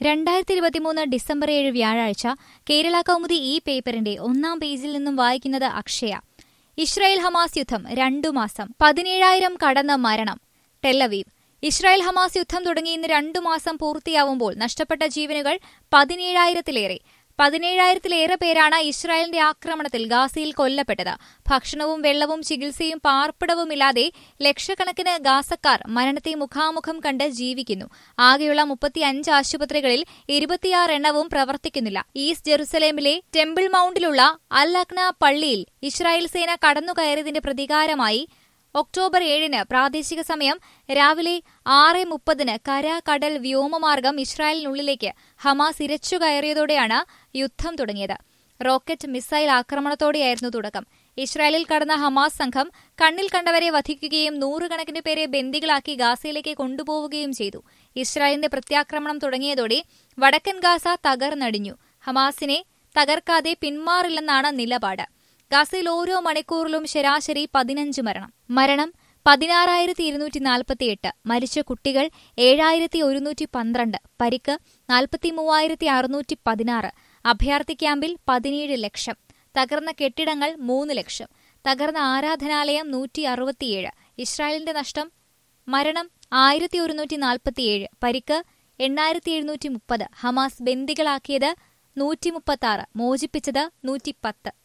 രണ്ടായിരത്തി ഇരുപത്തിമൂന്ന് ഡിസംബർ ഏഴ് വ്യാഴാഴ്ച കേരള കൗമുദി ഈ പേപ്പറിന്റെ ഒന്നാം പേജിൽ നിന്നും വായിക്കുന്നത് അക്ഷയ ഇസ്രായേൽ ഹമാസ് യുദ്ധം രണ്ടു മാസം പതിനേഴായിരം കടന്ന മരണം ടെല്ലവീവ് ഇസ്രായേൽ ഹമാസ് യുദ്ധം തുടങ്ങി ഇന്ന് രണ്ടു മാസം പൂർത്തിയാവുമ്പോൾ നഷ്ടപ്പെട്ട ജീവനുകൾ പതിനേഴായിരത്തിലേറെ പതിനേഴായിരത്തിലേറെ പേരാണ് ഇസ്രായേലിന്റെ ആക്രമണത്തിൽ ഗാസയിൽ കൊല്ലപ്പെട്ടത് ഭക്ഷണവും വെള്ളവും ചികിത്സയും പാർപ്പിടവുമില്ലാതെ ലക്ഷക്കണക്കിന് ഗാസക്കാർ മരണത്തെ മുഖാമുഖം കണ്ട് ജീവിക്കുന്നു ആകെയുള്ള മുപ്പത്തിയഞ്ച് ആശുപത്രികളിൽ ഇരുപത്തിയാറ് എണ്ണവും പ്രവർത്തിക്കുന്നില്ല ഈസ്റ്റ് ജെറുസലേമിലെ ടെമ്പിൾ മൌണ്ടിലുള്ള അൽ അക്ന പള്ളിയിൽ ഇസ്രായേൽ സേന കടന്നുകയറിയതിന്റെ പ്രതികാരമായി ഒക്ടോബർ ഏഴിന് പ്രാദേശിക സമയം രാവിലെ ആറ് മുപ്പതിന് കര കടൽ വ്യോമമാർഗം ഇസ്രായേലിനുള്ളിലേക്ക് ഹമാസ് ഇരച്ചു കയറിയതോടെയാണ് യുദ്ധം തുടങ്ങിയത് റോക്കറ്റ് മിസൈൽ ആക്രമണത്തോടെയായിരുന്നു തുടക്കം ഇസ്രായേലിൽ കടന്ന ഹമാസ് സംഘം കണ്ണിൽ കണ്ടവരെ വധിക്കുകയും നൂറുകണക്കിന് പേരെ ബന്ദികളാക്കി ഗാസയിലേക്ക് കൊണ്ടുപോവുകയും ചെയ്തു ഇസ്രായേലിന്റെ പ്രത്യാക്രമണം തുടങ്ങിയതോടെ വടക്കൻ ഗാസ തകർന്നടിഞ്ഞു ഹമാസിനെ തകർക്കാതെ പിന്മാറില്ലെന്നാണ് നിലപാട് ഗാസയിൽ ഓരോ മണിക്കൂറിലും ശരാശരി പതിനഞ്ച് മരണം മരണം പതിനാറായിരത്തി ഇരുന്നൂറ്റി നാൽപ്പത്തിയെട്ട് മരിച്ച കുട്ടികൾ ഏഴായിരത്തി ഒരുന്നൂറ്റി പന്ത്രണ്ട് പരിക്ക് നാൽപ്പത്തി മൂവായിരത്തി അറുന്നൂറ്റി പതിനാറ് അഭയാർത്ഥി ക്യാമ്പിൽ പതിനേഴ് ലക്ഷം തകർന്ന കെട്ടിടങ്ങൾ മൂന്ന് ലക്ഷം തകർന്ന ആരാധനാലയം നൂറ്റി അറുപത്തിയേഴ് ഇസ്രായേലിന്റെ നഷ്ടം മരണം ആയിരത്തി ഒരുന്നൂറ്റി നാൽപ്പത്തിയേഴ് പരിക്ക് എണ്ണായിരത്തി എഴുന്നൂറ്റി മുപ്പത് ഹമാസ് ബന്ദികളാക്കിയത് നൂറ്റി മുപ്പത്തി ആറ് മോചിപ്പിച്ചത് നൂറ്റി പത്ത്